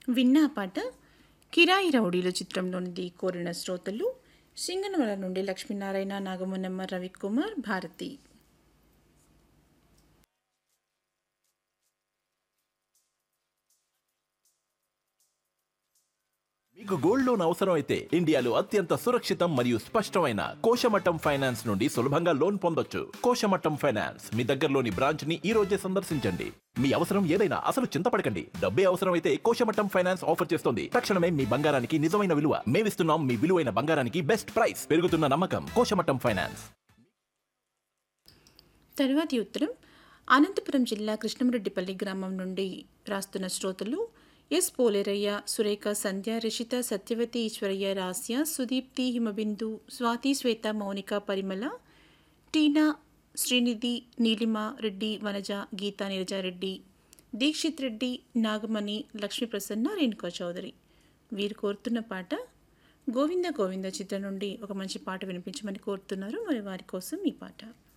విన్నా పాట కిరాయి రౌడీలు చిత్రంలోనిది కోరిన శ్రోతలు సింగనమల నుండి లక్ష్మీనారాయణ నాగమునమ్మ రవికుమార్ భారతి మీకు గోల్డ్ లోన్ అవసరం అయితే ఇండియాలో అత్యంత సురక్షితం మరియు స్పష్టమైన కోశమట్టం ఫైనాన్స్ నుండి సులభంగా లోన్ పొందొచ్చు కోశమట్టం ఫైనాన్స్ మీ దగ్గరలోని బ్రాంచ్ ని ఈ రోజే సందర్శించండి మీ అవసరం ఏదైనా అసలు చింతపడకండి డబ్బే అవసరం అయితే కోశమట్టం ఫైనాన్స్ ఆఫర్ చేస్తుంది తక్షణమే మీ బంగారానికి నిజమైన విలువ మేమిస్తున్నాం మీ విలువైన బంగారానికి బెస్ట్ ప్రైస్ పెరుగుతున్న నమ్మకం కోశమట్టం ఫైనాన్స్ తరువాతి ఉత్తరం అనంతపురం జిల్లా కృష్ణమరెడ్డిపల్లి గ్రామం నుండి రాస్తున్న శ్రోతలు ఎస్ పోలేరయ్య సురేఖ సంధ్య రిషిత సత్యవతి ఈశ్వరయ్య రాస్య సుదీప్తి హిమబిందు స్వాతి శ్వేత మౌనిక పరిమళ టీనా శ్రీనిధి నీలిమ రెడ్డి వనజ గీతా నీరజారెడ్డి దీక్షిత్ రెడ్డి నాగమణి లక్ష్మీ ప్రసన్న రేణుకా చౌదరి వీరు కోరుతున్న పాట గోవింద గోవింద చిత్రం నుండి ఒక మంచి పాట వినిపించమని కోరుతున్నారు మరి వారి కోసం ఈ పాట